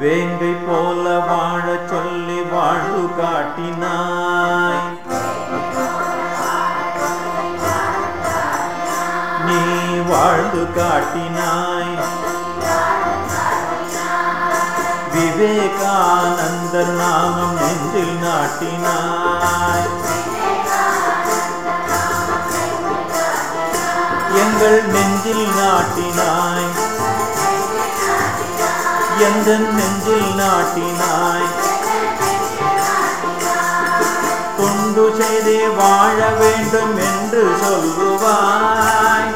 வேங்கை போல வாழச் சொல்லி வாழ்வு காட்டினாய் நீ வாழ்ந்து காட்டினாய் விவேகானந்தர் நாமம் நெஞ்சில் நாட்டினாய் எங்கள் நெஞ்சில் நாட்டினாய் எந்த நெஞ்சில் நாட்டினாய் தொண்டு செய்தே வாழ வேண்டும் என்று சொல்லுவாய்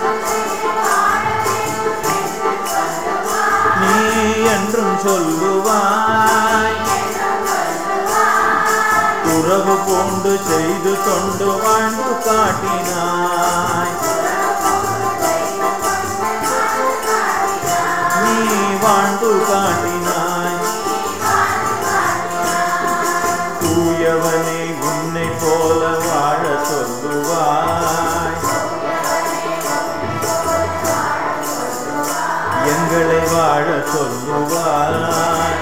நீ என்றும் சொல்லுவாய் உறவு பூண்டு செய்து தொண்டு வாழ்ந்து காட்டினாய் நீ வாழ்ந்து காட்டினாய் தூயவனே உன்னை போல வாழ சொல்லுவாய் எங்களை வாழ சொல்லுவாய்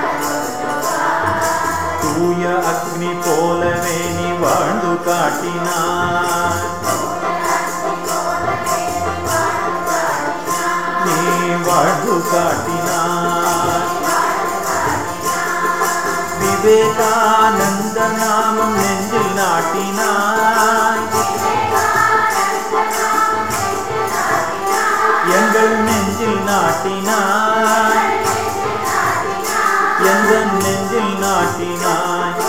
தூய அக்னி போலவே நீ வாழ்ந்து காட்டினாய் நீ வாழ்ந்து காட்டினாய் விவேகானந்த நாமம் நெஞ்சில் நாட்டினாய் எங்கள் நெஞ்சில் நாட்டினாய் எங்கள் நெஞ்சில் நாட்டினாய்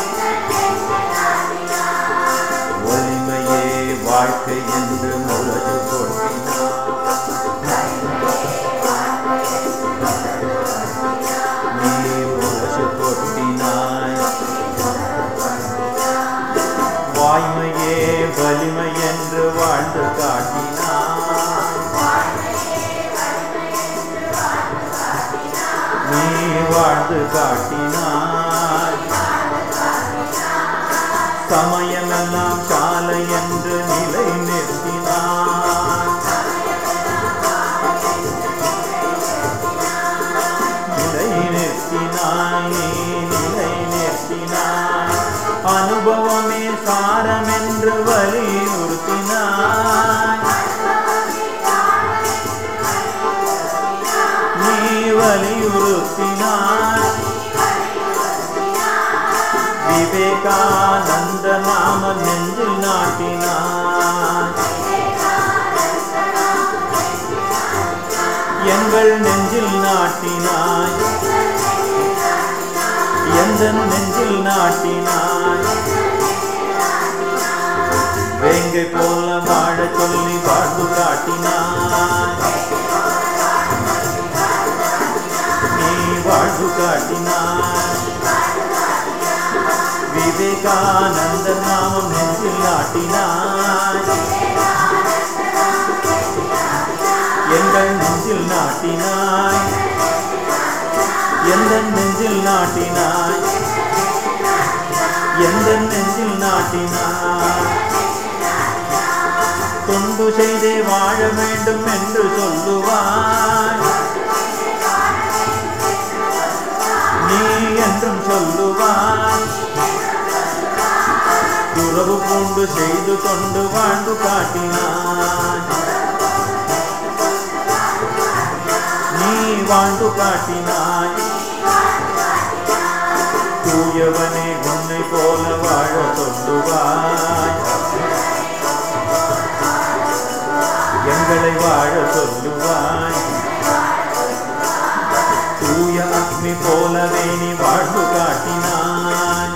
ஒளிமையே வாழ்க்கை என்று முரசு கொட்டினாய் நீ முரசு கொட்டினாய் வாய்மையே வலிமை என்று வாழ்ந்து காட்டினாய் நீ வாழ்ந்து காட்டினாய் சமயமெல்லாம் சாலை என்று நிலை நிறுத்தினாய் நிலை நிறுத்தினாய் நீ நிலை நிறுத்தினாய் அனுபவமே சாரம் என்று வலியுறுத்தினாய் நீ வலியுறுத்தினாய் விவேகானந்த நாம நெஞ்சில் நாட்டினாய் எங்கள் நெஞ்சில் நாட்டினாய் எந்த நெஞ்சில் நாட்டினாய் வேங்கை போல வாழ சொல்லி வாழ்ந்து காட்டினாய் நீ வாழ்வு காட்டினாய் விவேகானந்த நாமம் நெஞ்சில் நாட்டினாய் எங்கள் நெஞ்சில் நாட்டினாய் எந்த நெஞ்சில் நாட்டினாய் எந்த நெஞ்சில் நாட்டினாய் தொண்டு செய்தே வாழ வேண்டும் என்று சொல்லுவாய் நீ என்றும் சொல்லுவாய் உறவு பூண்டு செய்து கொண்டு வாழ்ந்து காட்டினாய் நீ வாழ்ந்து காட்டினாய் தூயவனே உன்னை போல வாழ சொல்லுவாய் எங்களை வாழ சொல்லுவாய் தூய அக்னி போலவே நீ வாழ்ந்து காட்டினாய்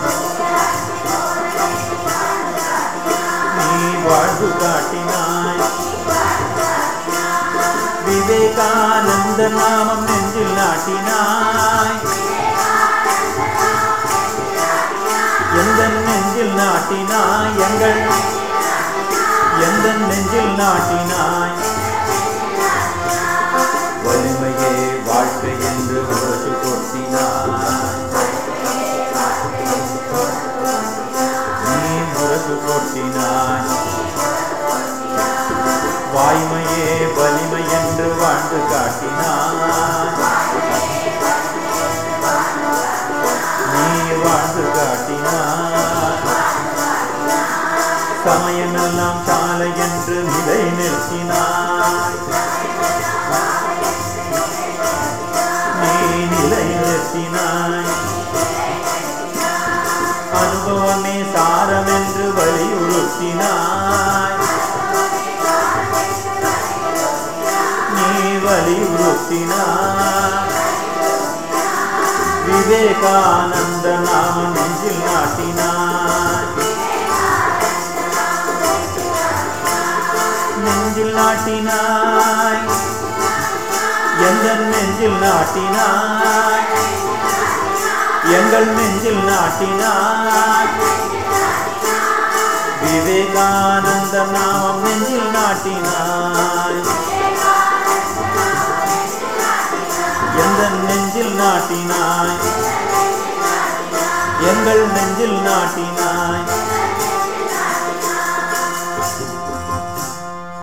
நீ வாழ்ந்து காட்டினாய் விவேகானந்த நாமம் நெஞ்சில் நாட்டினாய் எந்த நெஞ்சில் நாட்டினாய் எங்கள் எந்த நெஞ்சில் நாட்டினாய் வலிமையே வாழ்க்கை என்று முரசு கொட்டினாய் நீ முரசு கொட்டினாய் வாய்மையே வலிமை என்று வாழ்ந்து காட்டினாய் நாட்டினாய் அனுபவமே சாரமென்று வலியுறுத்தினாய் நீ வலியுறுத்தினாய் விவேகானந்த நாம நெஞ்சில் நாட்டினாய் நெஞ்சில் நாட்டினாய் எந்த நெஞ்சில் நாட்டினாய் எங்கள் நெஞ்சில் நாட்டினாய் விவேகானந்த நாமம் நெஞ்சில் நாட்டினாய் எந்த நெஞ்சில் நாட்டினாய் எங்கள் நெஞ்சில் நாட்டினாய்